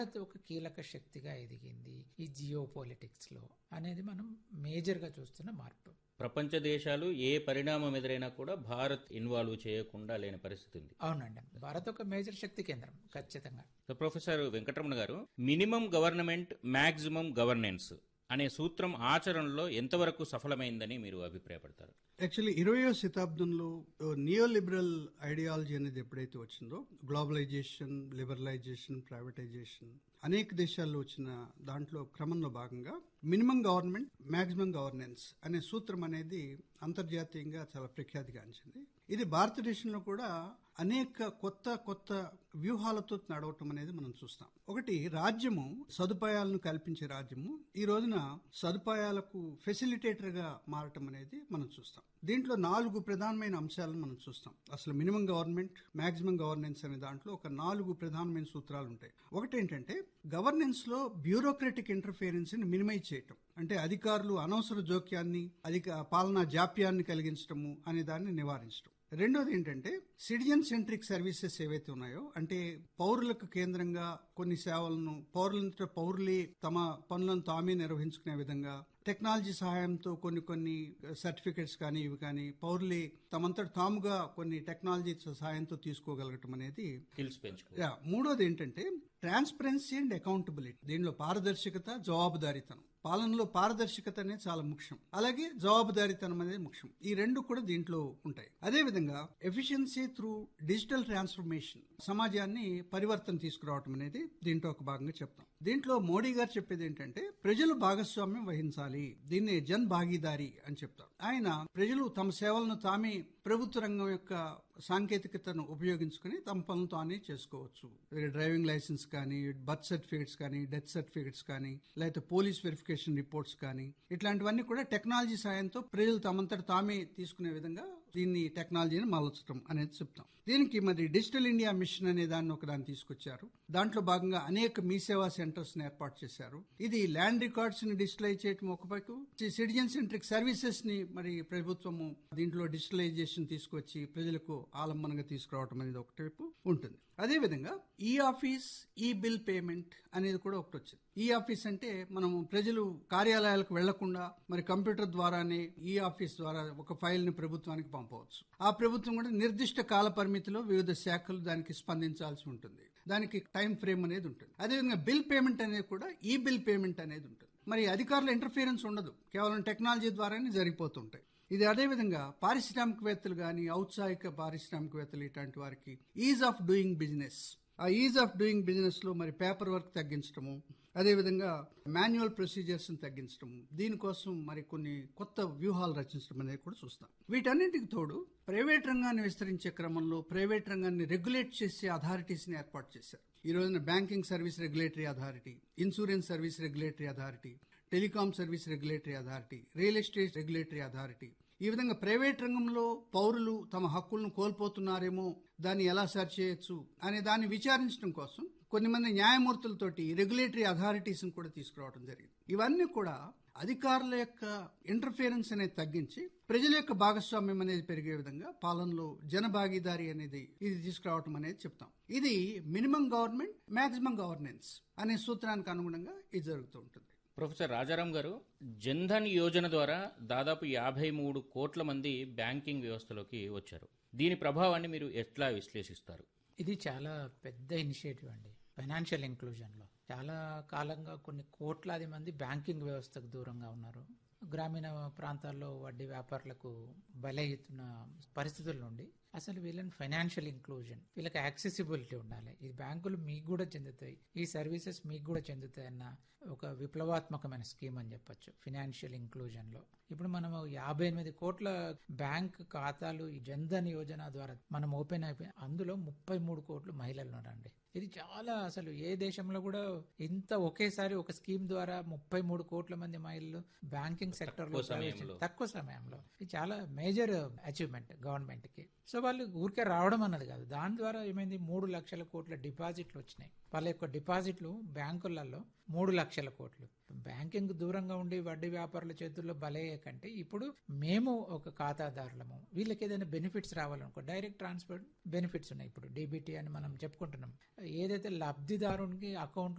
భారత్ ఒక కీలక శక్తిగా ఎదిగింది ఈ జియో పాలిటిక్స్ లో అనేది మనం మేజర్ గా చూస్తున్న మార్పు ప్రపంచ దేశాలు ఏ పరిణామం ఎదురైనా కూడా భారత్ ఇన్వాల్వ్ చేయకుండా లేని పరిస్థితి ఉంది అవునండి భారత్ ఒక మేజర్ శక్తి కేంద్రం ఖచ్చితంగా సో ప్రొఫెసర్ వెంకటరమణ గారు మినిమం గవర్నమెంట్ మాక్సిమం గవర్నెన్స్ అనే సూత్రం ఆచరణలో ఎంతవరకు సఫలమైందని మీరు అభిప్రాయపడతారు యాక్చువల్లీ ఇరవయో శతాబ్దంలో నియో లిబరల్ ఐడియాలజీ అనేది ఎప్పుడైతే వచ్చిందో గ్లోబలైజేషన్ లిబరలైజేషన్ ప్రైవేటైజేషన్ అనేక దేశాల్లో వచ్చిన దాంట్లో క్రమంలో భాగంగా మినిమం గవర్నమెంట్ మాక్సిమం గవర్నెన్స్ అనే సూత్రం అనేది అంతర్జాతీయంగా చాలా ప్రఖ్యాతిగాంచింది ఇది భారతదేశంలో కూడా అనేక కొత్త కొత్త వ్యూహాలతో నడవటం అనేది మనం చూస్తాం ఒకటి రాజ్యము సదుపాయాలను కల్పించే రాజ్యము ఈ రోజున సదుపాయాలకు ఫెసిలిటేటర్ గా మారటం అనేది మనం చూస్తాం దీంట్లో నాలుగు ప్రధానమైన అంశాలను మనం చూస్తాం అసలు మినిమం గవర్నమెంట్ మాక్సిమం గవర్నెన్స్ అనే దాంట్లో ఒక నాలుగు ప్రధానమైన సూత్రాలు ఉంటాయి ఒకటి ఏంటంటే గవర్నెన్స్ లో బ్యూరోక్రటిక్ ఇంటర్ఫియరెన్స్ ని మినిమైజ్ చేయటం అంటే అధికారులు అనవసర జోక్యాన్ని అధిక పాలనా జాప్యాన్ని కలిగించడము అనే దాన్ని నివారించడం రెండోది ఏంటంటే సిటిజన్ సెంట్రిక్ సర్వీసెస్ ఏవైతే ఉన్నాయో అంటే పౌరులకు కేంద్రంగా కొన్ని సేవలను పౌరులంతా పౌరులే తమ పనులను తామే నిర్వహించుకునే విధంగా టెక్నాలజీ సహాయంతో కొన్ని కొన్ని సర్టిఫికెట్స్ కానీ ఇవి కానీ పౌరులే తమంతట తాముగా కొన్ని టెక్నాలజీ సహాయంతో తీసుకోగలగటం అనేది స్కిల్స్ పెంచుకో యా, మూడోది ఏంటంటే ట్రాన్స్పరెన్సీ అండ్ అకౌంటబిలిటీ దీనిలో పారదర్శకత జవాబుదారీతనం పాలనలో పారదర్శకత అనేది చాలా ముఖ్యం అలాగే జవాబుదారీతనం అనేది ముఖ్యం ఈ రెండు కూడా దీంట్లో ఉంటాయి అదే విధంగా ఎఫిషియన్సీ త్రూ డిజిటల్ ట్రాన్స్ఫర్మేషన్ సమాజాన్ని పరివర్తన తీసుకురావటం అనేది దీంట్లో ఒక భాగంగా చెప్తాం దీంట్లో మోడీ గారు చెప్పేది ఏంటంటే ప్రజలు భాగస్వామ్యం వహించాలి దీన్ని జన్ భాగీదారి అని చెప్తారు ఆయన ప్రజలు తమ సేవలను తామే ప్రభుత్వ రంగం యొక్క సాంకేతికతను ఉపయోగించుకుని తమ పనులు తానే చేసుకోవచ్చు డ్రైవింగ్ లైసెన్స్ కానీ బర్త్ సర్టిఫికెట్స్ కానీ డెత్ సర్టిఫికెట్స్ కానీ లేకపోతే పోలీస్ వెరిఫికేషన్ రిపోర్ట్స్ కానీ ఇట్లాంటివన్నీ కూడా టెక్నాలజీ సాయంతో ప్రజలు తమంతట తామే తీసుకునే విధంగా దీన్ని టెక్నాలజీని మలచడం అనేది చెప్తాం దీనికి మరి డిజిటల్ ఇండియా మిషన్ అనే దాన్ని ఒక దాన్ని తీసుకొచ్చారు దాంట్లో భాగంగా అనేక మీ సేవా సెంటర్స్ ని ఏర్పాటు చేశారు ఇది ల్యాండ్ రికార్డ్స్ ని డిజిటలైజ్ చేయడం ఒక పైపు సిటిజన్ సెంట్రిక్ సర్వీసెస్ ని మరి ప్రభుత్వము దీంట్లో డిజిటలైజేషన్ తీసుకొచ్చి ప్రజలకు ఆలంబనగా తీసుకురావడం అనేది ఒకటి వైపు ఉంటుంది అదే విధంగా ఈ ఆఫీస్ ఈ బిల్ పేమెంట్ అనేది కూడా ఒకటి వచ్చింది ఈ ఆఫీస్ అంటే మనం ప్రజలు కార్యాలయాలకు వెళ్లకుండా మరి కంప్యూటర్ ద్వారానే ఈ ఆఫీస్ ద్వారా ఒక ఫైల్ ని ప్రభుత్వానికి పంపవచ్చు ఆ ప్రభుత్వం కూడా నిర్దిష్ట కాల పరిమితిలో వివిధ శాఖలు దానికి స్పందించాల్సి ఉంటుంది దానికి టైం ఫ్రేమ్ అనేది ఉంటుంది అదేవిధంగా బిల్ పేమెంట్ అనేది కూడా ఈ బిల్ పేమెంట్ అనేది ఉంటుంది మరి అధికారుల ఇంటర్ఫియరెన్స్ ఉండదు కేవలం టెక్నాలజీ ద్వారానే జరిగిపోతుంటాయి ఇది అదేవిధంగా పారిశ్రామికవేత్తలు కానీ ఔత్సాహిక పారిశ్రామికవేత్తలు ఇట్లాంటి వారికి ఈజ్ ఆఫ్ డూయింగ్ బిజినెస్ ఆ ఈజ్ ఆఫ్ డూయింగ్ బిజినెస్ లో మరి పేపర్ వర్క్ తగ్గించడము అదేవిధంగా మాన్యువల్ ప్రొసీజర్స్ తగ్గించడము దీనికోసం మరి కొన్ని కొత్త వ్యూహాలు రచించడం అనేది కూడా చూస్తాం వీటన్నింటికి తోడు ప్రైవేట్ రంగాన్ని విస్తరించే క్రమంలో ప్రైవేట్ రంగాన్ని రెగ్యులేట్ చేసే అథారిటీస్ ని ఏర్పాటు చేశారు ఈ రోజున banking service regulatory authority insurance service regulatory authority telecom service regulatory authority real estate regulatory authority ఈ విధంగా ప్రైవేట్ రంగంలో పౌరులు తమ హక్కులను కోల్పోతున్నారేమో దాన్ని ఎలా సరి చేయొచ్చు అనే దాన్ని విచారించడం కోసం కొన్ని మంది న్యాయమూర్తులతోటి రెగ్యులేటరీ అథారిటీస్ కూడా తీసుకురావడం జరిగింది ఇవన్నీ కూడా అధికారుల యొక్క ఇంటర్ఫియరెన్స్ అనేది తగ్గించి ప్రజల యొక్క భాగస్వామ్యం అనేది పెరిగే విధంగా పాలనలో జన భాగీదారి అనేది ఇది తీసుకురావటం అనేది చెప్తాం ఇది మినిమం గవర్నమెంట్ మాక్సిమం గవర్నెన్స్ అనే సూత్రానికి అనుగుణంగా ఇది జరుగుతూ ఉంటుంది ప్రొఫెసర్ రాజారాం గారు జన్ధన్ యోజన ద్వారా దాదాపు యాభై మూడు కోట్ల మంది బ్యాంకింగ్ వ్యవస్థలోకి వచ్చారు దీని ప్రభావాన్ని మీరు ఎట్లా విశ్లేషిస్తారు ఇది చాలా పెద్ద ఇనిషియేటివ్ అండి ఫైనాన్షియల్ ఇంక్లూజన్ లో చాలా కాలంగా కొన్ని కోట్లాది మంది బ్యాంకింగ్ వ్యవస్థకు దూరంగా ఉన్నారు గ్రామీణ ప్రాంతాల్లో వడ్డీ వ్యాపారులకు బలవుతున్న పరిస్థితుల నుండి అసలు వీళ్ళని ఫైనాన్షియల్ ఇంక్లూజన్ వీళ్ళకి యాక్సెసిబిలిటీ ఉండాలి ఈ బ్యాంకులు మీకు కూడా చెందుతాయి ఈ సర్వీసెస్ మీకు కూడా చెందుతాయి అన్న ఒక విప్లవాత్మకమైన స్కీమ్ అని చెప్పొచ్చు ఫినాన్షియల్ ఇంక్లూజన్ లో ఇప్పుడు మనం యాభై ఎనిమిది కోట్ల బ్యాంక్ ఖాతాలు ఈ జన్ధన్ యోజన ద్వారా మనం ఓపెన్ అయిపోయి అందులో ముప్పై మూడు కోట్లు మహిళలు ఉన్నారండి ఇది చాలా అసలు ఏ దేశంలో కూడా ఇంత ఒకేసారి ఒక స్కీమ్ ద్వారా ముప్పై మూడు కోట్ల మంది మహిళలు బ్యాంకింగ్ సెక్టర్ లో ప్రవేశించారు. తక్కువ సమయంలో ఇది చాలా మేజర్ అచీవ్మెంట్ గవర్నమెంట్ కి సో వాళ్ళు ఊరికే రావడం అన్నది కాదు దాని ద్వారా ఏమైంది మూడు లక్షల కోట్ల డిపాజిట్లు వచ్చినాయి వాళ్ళ యొక్క డిపాజిట్లు బ్యాంకులలో మూడు లక్షల కోట్లు బ్యాంకింగ్ దూరంగా ఉండి వడ్డీ వ్యాపారుల చేతుల్లో బలయ్యే కంటే ఇప్పుడు మేము ఒక ఖాతాదారులము వీళ్ళకి ఏదైనా బెనిఫిట్స్ రావాలనుకో డైరెక్ట్ ట్రాన్స్ఫర్ బెనిఫిట్స్ ఉన్నాయి ఇప్పుడు డీబీటీ అని మనం చెప్పుకుంటున్నాం ఏదైతే లబ్ధిదారునికి అకౌంట్